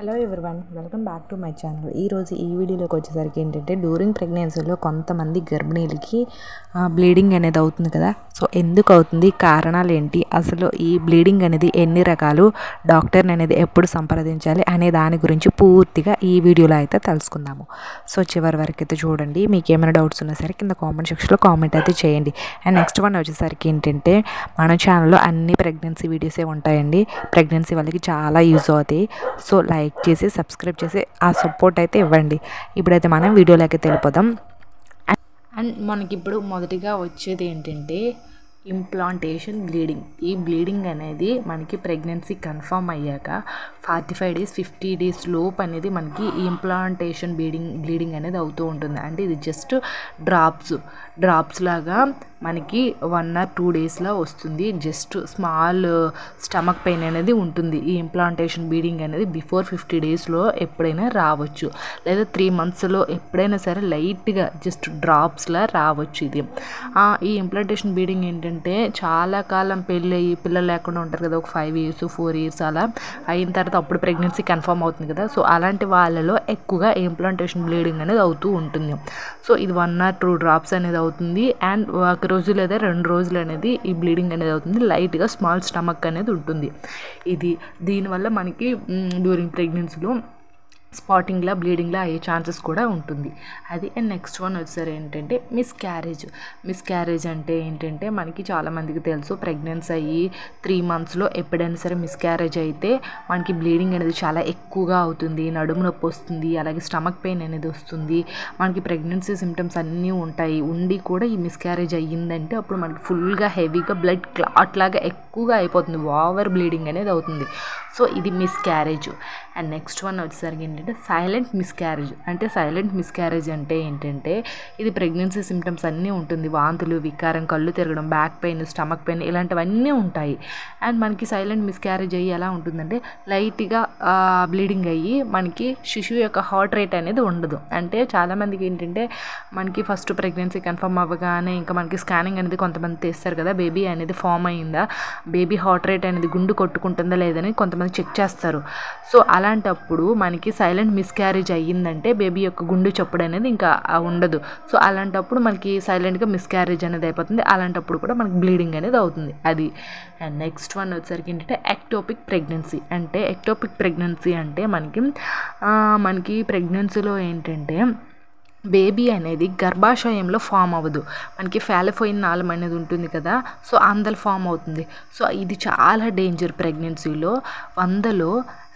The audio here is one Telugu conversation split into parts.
hello everyone welcome back to my channel ఈరోజు ఈ వీడియోలోకి వచ్చేసరికి ఏంటంటే డ్యూరింగ్ ప్రెగ్నెన్సీలో కొంతమంది గర్భిణీలకి బ్లీడింగ్ అనేది అవుతుంది కదా సో ఎందుకు అవుతుంది కారణాలు ఏంటి అసలు ఈ బ్లీడింగ్ అనేది ఎన్ని రకాలు డాక్టర్ని అనేది ఎప్పుడు సంప్రదించాలి అనే దాని గురించి పూర్తిగా ఈ వీడియోలో అయితే తెలుసుకుందాము సో చివరి వరకు అయితే చూడండి మీకు ఏమైనా డౌట్స్ ఉన్నా సరే కింద కామెంట్ సెక్షన్లో కామెంట్ అయితే చేయండి అండ్ నెక్స్ట్ వన్ వచ్చేసరికి ఏంటంటే మన ఛానల్లో అన్ని ప్రెగ్నెన్సీ వీడియోసే ఉంటాయండి ప్రెగ్నెన్సీ వాళ్ళకి చాలా యూజ్ అవుతాయి సో లైక్ చేసి సబ్స్క్రైబ్ చేసి ఆ సపోర్ట్ అయితే ఇవ్వండి ఇప్పుడైతే మనం వీడియోలోకి వెళ్ళిపోదాం అండ్ మనకి ఇప్పుడు మొదటిగా వచ్చేది ఏంటంటే ఇంప్లాంటేషన్ బ్లీడింగ్ ఈ బ్లీడింగ్ అనేది మనకి ప్రెగ్నెన్సీ కన్ఫర్మ్ అయ్యాక forty five days fifty days లోపు అనేది మనకి ఈ ఇంప్లాంటేషన్ బ్లీడింగ్ బ్లీడింగ్ అనేది అవుతూ ఉంటుంది అంటే ఇది జస్ట్ డ్రాప్స్ డ్రాప్స్ లాగా మనకి వన్ ఆర్ టూ డేస్లో వస్తుంది జస్ట్ స్మాల్ స్టమక్ పెయిన్ అనేది ఉంటుంది ఈ ఇంప్లాంటేషన్ బ్లీడింగ్ అనేది బిఫోర్ ఫిఫ్టీ డేస్లో ఎప్పుడైనా రావచ్చు లేదా త్రీ మంత్స్లో ఎప్పుడైనా సరే లైట్గా జస్ట్ డ్రాప్స్లా రావచ్చు ఇది ఈ ఇంప్లాంటేషన్ బ్లీడింగ్ ఏంటంటే చాలా కాలం పెళ్ళి అయ్యి పిల్లలు లేకుండా ఉంటారు కదా ఒక ఫైవ్ ఇయర్స్ ఫోర్ ఇయర్స్ అలా అయిన తర్వాత అప్పుడు ప్రెగ్నెన్సీ కన్ఫర్మ్ అవుతుంది కదా సో అలాంటి వాళ్ళలో ఎక్కువగా ఇంప్లాంటేషన్ బ్లీడింగ్ అనేది అవుతూ ఉంటుంది సో ఇది వన్ ఆర్ టూ డ్రాప్స్ అనేది అవుతుంది అండ్ ఒక రోజు లేదా రెండు రోజులు అనేది ఈ బ్లీడింగ్ అనేది అవుతుంది లైట్గా స్మాల్ స్టమక్ అనేది ఉంటుంది ఇది దీనివల్ల మనకి డ్యూరింగ్ ప్రెగ్నెన్సీలో స్పాటింగ్లా బ్లీడింగ్లా అయ్యే ఛాన్సెస్ కూడా ఉంటుంది అది అండ్ నెక్స్ట్ వన్ వచ్చేసరి ఏంటంటే మిస్ క్యారేజ్ మిస్ క్యారేజ్ అంటే ఏంటంటే మనకి చాలామందికి తెలుసు ప్రెగ్నెన్సీ అయ్యి త్రీ మంత్స్లో ఎప్పుడైనా సరే మిస్ క్యారేజ్ అయితే మనకి బ్లీడింగ్ అనేది చాలా ఎక్కువగా అవుతుంది నడుము నొప్పి వస్తుంది అలాగే స్టమక్ పెయిన్ అనేది వస్తుంది మనకి ప్రెగ్నెన్సీ సిమ్టమ్స్ అన్నీ ఉంటాయి ఉండి కూడా ఈ మిస్ క్యారేజ్ అయ్యిందంటే అప్పుడు మనకి ఫుల్గా హెవీగా బ్లడ్ క్లాట్ లాగా ఎక్కువగా అయిపోతుంది ఓవర్ బ్లీడింగ్ అనేది అవుతుంది సో ఇది miscarriage and next one వచ్చేసరికి ఏంటంటే సైలెంట్ మిస్క్యారేజ్ అంటే సైలెంట్ మిస్క్యారేజ్ అంటే ఏంటంటే ఇది ప్రెగ్నెన్సీ సిమ్టమ్స్ అన్నీ ఉంటుంది వాంతులు వికారం కళ్ళు తిరగడం బ్యాక్ పెయిన్ స్టమక్ పెయిన్ ఇలాంటివన్నీ ఉంటాయి అండ్ మనకి సైలెంట్ మిస్క్యారేజ్ అయ్యి ఎలా ఉంటుందంటే లైట్గా బ్లీడింగ్ అయ్యి మనకి శిశువు యొక్క హార్ట్ రేట్ అనేది ఉండదు అంటే చాలామందికి ఏంటంటే మనకి ఫస్ట్ ప్రెగ్నెన్సీ కన్ఫర్మ్ అవ్వగానే ఇంకా మనకి స్కానింగ్ అనేది కొంతమంది తీస్తారు కదా బేబీ అనేది ఫామ్ అయ్యిందా బేబీ హార్ట్ రేట్ అనేది గుండు కొట్టుకుంటుందా లేదని కొంతమంది చెక్ చేస్తారు సో అలాంటప్పుడు మనకి సైలెంట్ మిస్క్యారేజ్ అయ్యిందంటే బేబీ యొక్క గుండు చప్పుడు అనేది ఇంకా ఉండదు సో అలాంటప్పుడు మనకి సైలెంట్గా మిస్క్యారేజ్ అనేది అయిపోతుంది అలాంటప్పుడు కూడా మనకి బ్లీడింగ్ అనేది అవుతుంది అది అండ్ నెక్స్ట్ వన్ వచ్చేసరికి ఏంటంటే ఎక్టోపిక్ ప్రెగ్నెన్సీ అంటే ఎక్టోపిక్ ప్రెగ్నెన్సీ అంటే మనకి మనకి ప్రెగ్నెన్సీలో ఏంటంటే బేబీ అనేది గర్భాశయంలో ఫామ్ అవ్వదు మనకి ఫాలిఫోయిన్ నాళం అనేది ఉంటుంది కదా సో అందులో ఫామ్ అవుతుంది సో ఇది చాలా డేంజర్ ప్రెగ్నెన్సీలో వందలో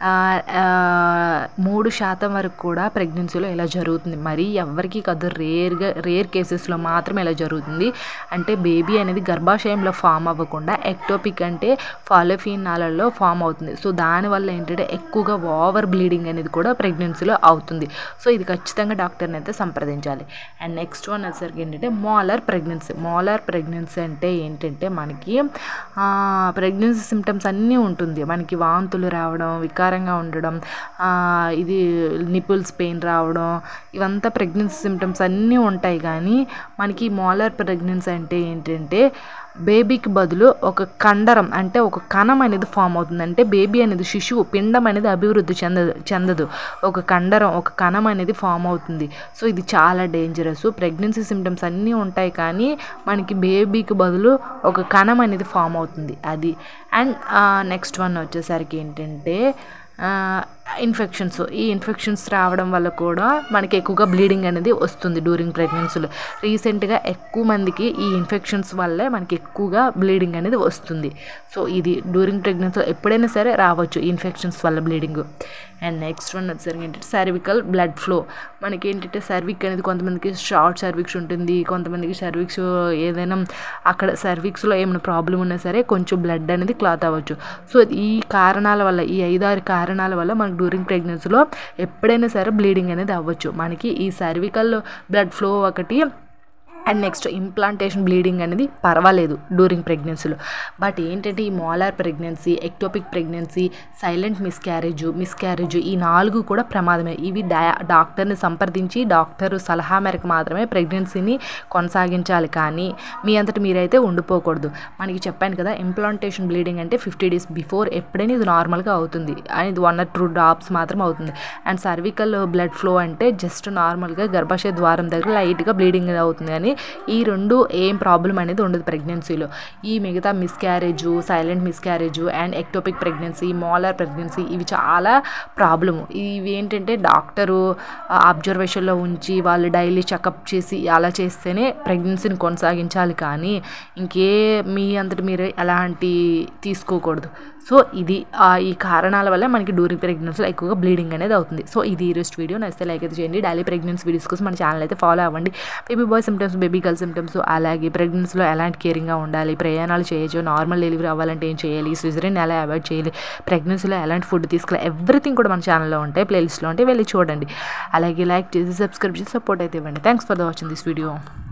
మూడు శాతం వరకు కూడా ప్రెగ్నెన్సీలో ఇలా జరుగుతుంది మరి ఎవరికి కాదు రేర్గా రేర్ కేసెస్లో మాత్రమే ఇలా జరుగుతుంది అంటే బేబీ అనేది గర్భాశయంలో ఫామ్ అవ్వకుండా ఎక్టోపిక్ అంటే ఫాలోఫిన్ నాళల్లో ఫామ్ అవుతుంది సో దానివల్ల ఏంటంటే ఎక్కువగా ఓవర్ బ్లీడింగ్ అనేది కూడా ప్రెగ్నెన్సీలో అవుతుంది సో ఇది ఖచ్చితంగా డాక్టర్ని అయితే సంప్రదించాలి అండ్ నెక్స్ట్ వన్ వచ్చేసరికి ఏంటంటే మోలార్ ప్రెగ్నెన్సీ మోలార్ ప్రెగ్నెన్సీ అంటే ఏంటంటే మనకి ప్రెగ్నెన్సీ సిమ్టమ్స్ అన్నీ ఉంటుంది మనకి వాంతులు రావడం వికారంగా ఉండడం ఇది నిపుల్స్ పెయిన్ రావడం ఇవంతా ప్రెగ్నెన్సీ సిమ్టమ్స్ అన్నీ ఉంటాయి కానీ మనకి మోలార్ ప్రెగ్నెన్సీ అంటే ఏంటంటే బేబీకి బదులు ఒక కండరం అంటే ఒక కణం అనేది ఫామ్ అవుతుంది అంటే బేబీ అనేది శిశువు పిండం అనేది అభివృద్ధి చెందదు చెందదు ఒక కండరం ఒక కణం అనేది ఫామ్ అవుతుంది సో ఇది చాలా డేంజరస్ ప్రెగ్నెన్సీ సిమ్టమ్స్ అన్నీ ఉంటాయి కానీ మనకి బేబీకి బదులు ఒక కణం అనేది ఫామ్ అవుతుంది అది అండ్ నెక్స్ట్ వన్ వచ్చేసరికి ఏంటంటే ఇన్ఫెక్షన్స్ ఈ ఇన్ఫెక్షన్స్ రావడం వల్ల కూడా మనకి ఎక్కువగా బ్లీడింగ్ అనేది వస్తుంది డ్యూరింగ్ ప్రెగ్నెన్సీలో రీసెంట్గా ఎక్కువ మందికి ఈ ఇన్ఫెక్షన్స్ వల్లే మనకి ఎక్కువగా బ్లీడింగ్ అనేది వస్తుంది సో ఇది డ్యూరింగ్ ప్రెగ్నెన్సీలో ఎప్పుడైనా సరే రావచ్చు ఇన్ఫెక్షన్స్ వల్ల బ్లీడింగ్ అండ్ నెక్స్ట్ వన్ వచ్చేసరికి ఏంటంటే సర్వికల్ బ్లడ్ ఫ్లో మనకి ఏంటంటే సర్విక్ అనేది కొంతమందికి షార్ట్ సర్విక్స్ ఉంటుంది కొంతమందికి సర్విక్స్ ఏదైనా అక్కడ సర్విక్స్లో ఏమైనా ప్రాబ్లం ఉన్నా సరే కొంచెం బ్లడ్ అనేది క్లాత్ అవ్వచ్చు సో ఈ కారణాల వల్ల ఈ ఐదారు కారణాల వల్ల మనకి డ్యూరింగ్ ప్రెగ్నెన్సీలో ఎప్పుడైనా సరే బ్లీడింగ్ అనేది అవ్వచ్చు మనకి ఈ సర్వికల్ బ్లడ్ ఫ్లో ఒకటి అండ్ నెక్స్ట్ ఇంప్లాంటేషన్ బ్లీడింగ్ అనేది పర్వాలేదు డ్యూరింగ్ ప్రెగ్నెన్సీలో బట్ ఏంటంటే ఈ molar pregnancy ectopic pregnancy silent miscarriage miscarriage ఈ నాలుగు కూడా ప్రమాదమే ఇవి డా డాక్టర్ని సంప్రదించి డాక్టర్ సలహా మేరకు మాత్రమే ప్రెగ్నెన్సీని కొనసాగించాలి కానీ మీ అంతటి మీరైతే ఉండిపోకూడదు మనకి చెప్పాను కదా ఇంప్లాంటేషన్ బ్లీడింగ్ అంటే ఫిఫ్టీ డేస్ బిఫోర్ ఎప్పుడైనా ఇది నార్మల్గా అవుతుంది అండ్ ఇది వన్ ఆర్ టూ డ్రాప్స్ మాత్రం అవుతుంది అండ్ సర్వికల్ బ్లడ్ ఫ్లో అంటే జస్ట్ నార్మల్గా గర్భాశయ ద్వారం దగ్గర లైట్గా బ్లీడింగ్ అవుతుంది కానీ ఈ రెండు ఏం ప్రాబ్లం అనేది ఉండదు ప్రెగ్నెన్సీలో ఈ మిగతా miscarriage silent miscarriage and ectopic pregnancy molar pregnancy ఇవి చాలా ప్రాబ్లము ఇవి ఏంటంటే డాక్టరు అబ్జర్వేషన్లో ఉంచి వాళ్ళు డైలీ చెకప్ చేసి అలా చేస్తేనే ప్రెగ్నెన్సీని కొనసాగించాలి కానీ ఇంకే మీ అంతటి మీరు ఎలాంటి తీసుకోకూడదు సో ఇది ఈ కారణాల వల్ల మనకి డ్యూరింగ్ ప్రెగ్నెన్సీలో ఎక్కువగా బ్లీడింగ్ అనేది అవుతుంది సో ఇది ఈరోజు వీడియో నచ్చితే లైక్ అయితే చేయండి డైలీ ప్రెగ్నెన్సీ వీడియోస్ కోసం మన ఛానల్ అయితే ఫాలో అవ్వండి baby boy symptoms baby girl symptoms అలాగే ప్రెగ్నెన్సీలో ఎలాంటి కేరింగ్గా ఉండాలి ప్రయాణాలు చేయొచ్చు నార్మల్ డెలివరీ అవ్వాలంటే ఏం చేయాలి సిజరీన్ ఎలా అవాయిడ్ చేయాలి ప్రెగ్నెన్సీలో ఎలాంటి ఫుడ్ తీసుకోవాలి ఎవ్రీథింగ్ కూడా మన ఛానల్లో ఉంటాయి ప్లేలిస్ట్లో ఉంటే వెళ్ళి చూడండి అలాగే లైక్ చేసి సబ్స్క్రైబ్ చేసి సపోర్ట్ అయితే ఇవ్వండి thanks for the watching this video